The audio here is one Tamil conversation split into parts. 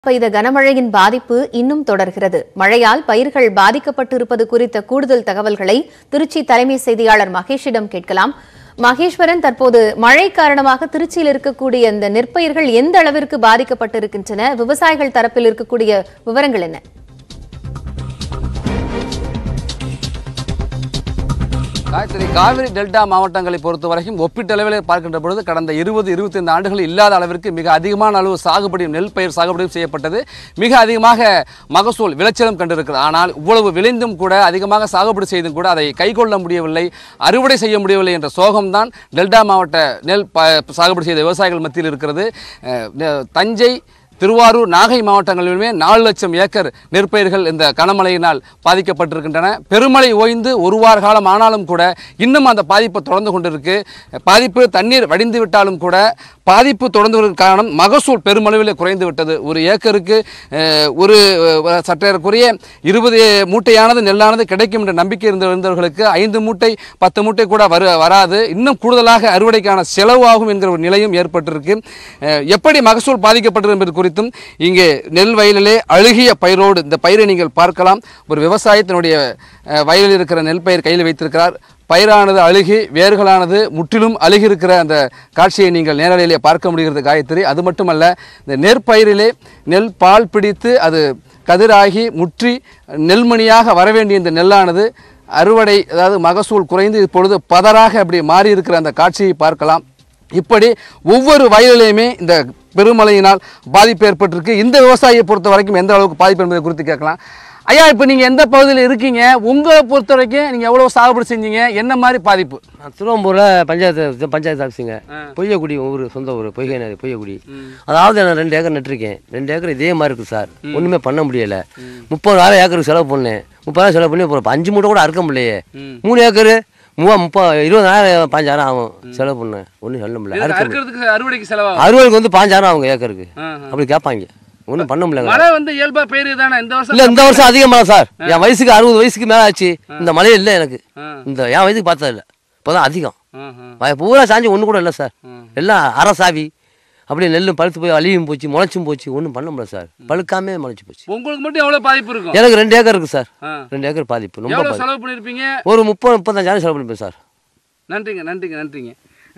பெய்த கனமழையின் பாதிப்பு இன்னும் தொடர்கிறது மழையால் பயிர்கள் பாதிக்கப்பட்டிருப்பது குறித்த கூடுதல் தகவல்களை திருச்சி தலைமை செய்தியாளர் மகேஷிடம் கேட்கலாம் மகேஸ்வரன் தற்போது மழை காரணமாக திருச்சியில் இருக்கக்கூடிய இந்த நெற்பயிர்கள் எந்த அளவிற்கு பாதிக்கப்பட்டிருக்கின்றன விவசாயிகள் தரப்பில் இருக்கக்கூடிய விவரங்கள் என்ன காயத்ரி காவிரி டெல்டா மாவட்டங்களை பொறுத்த வரைக்கும் ஒப்பீட்டளவில் பார்க்கின்ற பொழுது கடந்த இருபது இருபத்தைந்து ஆண்டுகள் இல்லாத அளவிற்கு மிக அதிகமான அளவு சாகுபடியும் நெல் பயிர் சாகுபடியும் செய்யப்பட்டது மிக அதிகமாக மகசூல் விளைச்சலும் கண்டிருக்கிறது ஆனால் இவ்வளவு விளைந்தும் கூட அதிகமாக சாகுபடி செய்தும் கூட அதை கைக்கொள்ள முடியவில்லை அறுவடை செய்ய முடியவில்லை என்ற சோகம்தான் டெல்டா மாவட்ட நெல் ப சாகுபடி செய்த விவசாயிகள் மத்தியில் இருக்கிறது அஹ், நெ- தஞ்சை திருவாரூர் நாகை மாவட்டங்களிலுமே நாலு லட்சம் ஏக்கர் நெற்பயிர்கள் இந்த கனமழையினால் பாதிக்கப்பட்டிருக்கின்றன பெருமழை ஓய்ந்து ஒரு வார காலம் ஆனாலும் கூட இன்னும் அந்த பாதிப்பு தொடர்ந்து கொண்டிருக்கு பாதிப்பு தண்ணீர் வடிந்து விட்டாலும் கூட பாதிப்பு தொடர்ந்து வருவதற்கு காரணம் மகசூல் பெருமளவில் குறைந்து விட்டது ஒரு ஏக்கருக்கு அஹ், ஒரு அஹ், சற்றேறக்குறைய இருபது மூட்டையானது நெல்லானது கிடைக்கும் என்ற நம்பிக்கை இருந்த இருந்தவர்களுக்கு ஐந்து மூட்டை பத்து மூட்டை கூட வரு வராது இன்னும் கூடுதலாக அறுவடைக்கான செலவாகும் என்கிற ஒரு நிலையும் ஏற்பட்டிருக்கு அஹ், எப்படி மகசூல் பாதிக்கப்பட்டது என்பது குறித்தும் இங்கே நெல் வயலிலே அழுகிய பயிரோடு இந்த பயிரை நீங்கள் பார்க்கலாம் ஒரு விவசாயி தன்னுடைய அஹ், வயலில் இருக்கிற நெல் பயிர் கையில் வைத்திருக்கிறார் பயிரானது அழுகி வேர்களானது முற்றிலும் அழுகி இருக்கிற அந்த காட்சியை நீங்கள் நேரடியிலே பார்க்க முடிகிறது காயத்ரி அது மட்டுமல்ல இந்த நெற்பயிரிலே நெல் பால் பிடித்து அது கதிராகி முற்றி நெல்மணியாக வர வேண்டிய இந்த நெல்லானது அறுவடை அதாவது மகசூல் குறைந்து இப்பொழுது பதராக அப்படி மாறி இருக்கிற அந்த காட்சியை பார்க்கலாம் இப்படி ஒவ்வொரு வயலிலையுமே இந்த பெருமழையினால் பாதிப்பு ஏற்பட்டிருக்கு இந்த விவசாயியை பொறுத்த வரைக்கும் எந்த அளவுக்கு பாதிப்பு என்பதை குறித்து கேட்கலாம் ஐயா இப்போ நீங்கள் எந்த பகுதியில் இருக்கீங்க உங்களை பொறுத்த வரைக்கும் நீங்கள் எவ்வளோ சாகுபடி செஞ்சீங்க என்ன மாதிரி பாதிப்பு நான் திருவம்பூரில் பஞ்சாயத்து இது பஞ்சாயத்து ஆஃபீஸுங்க பொய்யக்குடி ஊர் சொந்த ஊர் பொய்கை நதி பொய்யக்குடி அதாவது நான் ரெண்டு ஏக்கர் நட்டிருக்கேன் ரெண்டு ஏக்கர் இதே மாதிரி இருக்குது சார் ஒன்றுமே பண்ண முடியல முப்பதாயிரம் ஏக்கருக்கு செலவு பண்ணேன் முப்பதாயிரம் செலவு பண்ணி அப்புறம் அஞ்சு மூட்டை கூட அறுக்க முடியலையே மூணு ஏக்கரு மூவா முப்பது இருபதாயிரம் பாஞ்சாயிரம் ஆகும் செலவு பண்ணேன் ஒன்றும் சொல்ல முடியல அறுக்க முடியல. அறுக்கிறதுக்கு அறுவடைக்கு செலவாகும் அறுவடைக்கு வந்து பாஞ்சாயிரம் ஆகும் ஏக்கருக்கு அப்படி கேட்பாங்க ஒன்றும் பண்ண முடியல மழை வந்து இயல்பா பெய்யுது தானே இந்த வருஷம் இல்லை இந்த வருஷம் அதிகமாக சார் என் வயசுக்கு அறுபது வயசுக்கு மேலே ஆச்சு இந்த மழையே இல்லை எனக்கு இந்த என் வயசுக்கு பார்த்தது இல்லை இப்போதான் அதிகம் வய- பூரா சாஞ்சி ஒன்று கூட இல்லை சார் எல்லாம் அரை சாவி அப்படியே நெல்லும் பழுத்து போய் அழியும் போச்சு முளைச்சும் போச்சு ஒன்றும் பண்ண முடியல சார் பழுக்காமே முளைச்சு போச்சு உங்களுக்கு மட்டும் எவ்வளவு பாதிப்பு இருக்கும் எனக்கு ரெண்டு ஏக்கர் இருக்குது சார் ஆ. ரெண்டு ஏக்கர் பாதிப்பு ரொம்ப எவ்வளவு பாதிப்பு செலவு பண்ணிருப்பீங்க ஒரு முப்பது முப்பத்தஞ்சாயிரம் செலவு பண்ணிப்பேன் சார் நன்றிங்க நன்றிங்க நன்றிங்க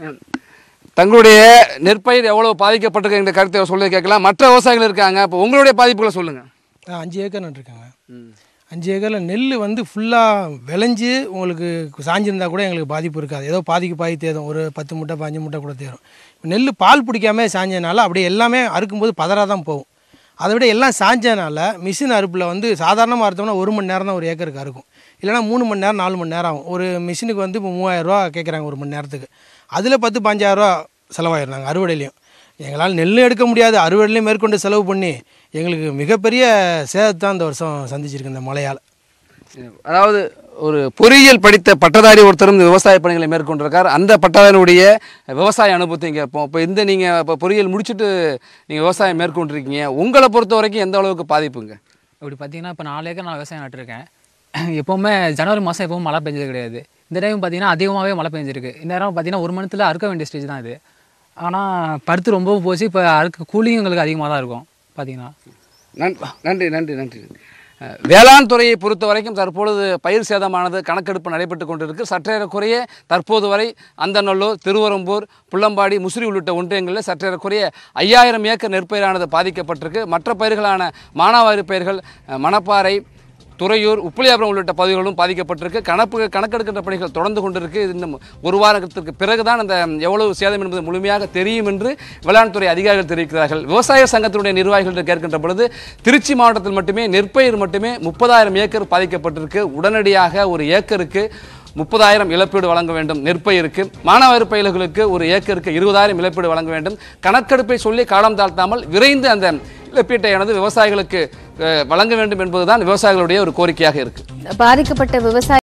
தங்களுடைய நெற்பயிர் எவ்வளவு பாதிக்கப்பட்டிருக்கு என்ற கருத்தை சொல்லி கேட்கலாம் மற்ற விவசாயிகள் இருக்காங்க இப்போ உங்களுடைய பாதிப்புகளை சொல்லுங்க ஆ, அஞ்சு ஏக்கர் நட்டுருக்காங்க அஞ்சு ஏக்கரில் நெல் வந்து ஃபுல்லாக விளைஞ்சு உங்களுக்கு சாஞ்சிருந்தா கூட எங்களுக்கு பாதிப்பு இருக்காது ஏதோ பாதிக்கு பாதி தேரும் ஒரு பத்து மூட்டை பாஞ்சு மூட்டை கூட தேரும் நெல் பால் பிடிக்காம சாஞ்சனால அப்படியே எல்லாமே அறுக்கும்போது பதறாக தான் போகும் அதை விட எல்லாம் சாஞ்சனால மிஷின் அறுப்பில் வந்து சாதாரணமாக அறுத்தோம்னா ஒரு மணி நேரம் தான் ஒரு ஏக்கருக்கு அறுக்கும் இல்லைனா மூணு மணி நேரம் நாலு மணி நேரம் ஆகும் ஒரு மிஷினுக்கு வந்து இப்போ மூவாயிரரூவா கேட்குறாங்க ஒரு மணி நேரத்துக்கு அதில் பத்து பாஞ்சாயிரரூவா செலவாயிடுறாங்க அறுவடையிலையும் எங்களால் நெல் எடுக்க முடியாது அறுவடையிலையும் மேற்கொண்டு செலவு பண்ணி எங்களுக்கு மிகப்பெரிய சேதத்தை தான் இந்த வருஷம் சந்திச்சிருக்கு இந்த மழையால் அதாவது ஒரு பொறியியல் படித்த பட்டதாரி ஒருத்தரும் இந்த விவசாய பணிகளை மேற்கொண்டிருக்கார் அந்த பட்டதாரியுடைய விவசாய அனுபவத்தை இங்கே இப்போ இப்போ இந்த நீங்கள் இப்போ பொறியியல் முடிச்சுட்டு நீங்கள் விவசாயம் மேற்கொண்டிருக்கீங்க உங்களை பொறுத்த வரைக்கும் எந்த அளவுக்கு பாதிப்புங்க இப்படி பார்த்தீங்கன்னா இப்போ நாலு ஏக்கர் நான் விவசாயம் நட்டிருக்கேன் எப்போவுமே ஜனவரி மாதம் எப்பவும் மழை பெஞ்சது கிடையாது இந்த டைம் பார்த்தீங்கன்னா அதிகமாகவே மழை பெஞ்சிருக்கு இந்த நேரம் பார்த்தீங்கன்னா ஒரு மணத்தில் அறுக்க வேண்டிய ஸ்டேஜ் தான் இது ஆனால் பருத்து ரொம்பவும் போச்சு இப்போ அறுக்க கூலியும் எங்களுக்கு அதிகமாக தான் இருக்கும் பார்த்தீங்கன்னா நன்- நன்றி நன்றி நன்றி அஹ், வேளாண் துறையை பொறுத்த வரைக்கும் தற்பொழுது பயிர் சேதமானது கணக்கெடுப்பு நடைபெற்று கொண்டிருக்கு சற்றேறக்குறைய தற்போது வரை அந்தநல்லூர் திருவரம்பூர் புள்ளம்பாடி முசிறி உள்ளிட்ட ஒன்றியங்களில் சற்றேறக்குறைய ஐயாயிரம் ஏக்கர் நெற்பயிரானது பாதிக்கப்பட்டிருக்கு மற்ற பயிர்களான மானாவாரி பயிர்கள் அஹ், மணப்பாறை துறையூர் உப்பிலியாபுரம் உள்ளிட்ட பகுதிகளும் பாதிக்கப்பட்டிருக்கு கணக்கு கணக்கெடுக்கின்ற பணிகள் தொடர்ந்து கொண்டிருக்கு இது இன்னும் ஒரு வாரத்திற்கு பிறகுதான் அந்த எவ்வளவு சேதம் என்பது முழுமையாக தெரியும் என்று வேளாண்துறை அதிகாரிகள் தெரிவிக்கிறார்கள் விவசாய சங்கத்தினுடைய நிர்வாகிகள் கேட்கின்ற பொழுது திருச்சி மாவட்டத்தில் மட்டுமே நெற்பயிர் மட்டுமே முப்பதாயிரம் ஏக்கர் பாதிக்கப்பட்டிருக்கு உடனடியாக ஒரு ஏக்கருக்கு முப்பதாயிரம் இழப்பீடு வழங்க வேண்டும் நெற்பயிருக்கு மானாவாரி பயிர்களுக்கு ஒரு ஏக்கருக்கு இருபதாயிரம் இழப்பீடு வழங்க வேண்டும் கணக்கெடுப்பை சொல்லி காலம் தாழ்த்தாமல் விரைந்து அந்த இழப்பீட்டையானது விவசாயிகளுக்கு அஹ், வழங்க வேண்டும் என்பதுதான் விவசாயிகளுடைய ஒரு கோரிக்கையாக இருக்கு பாதிக்கப்பட்ட விவசாய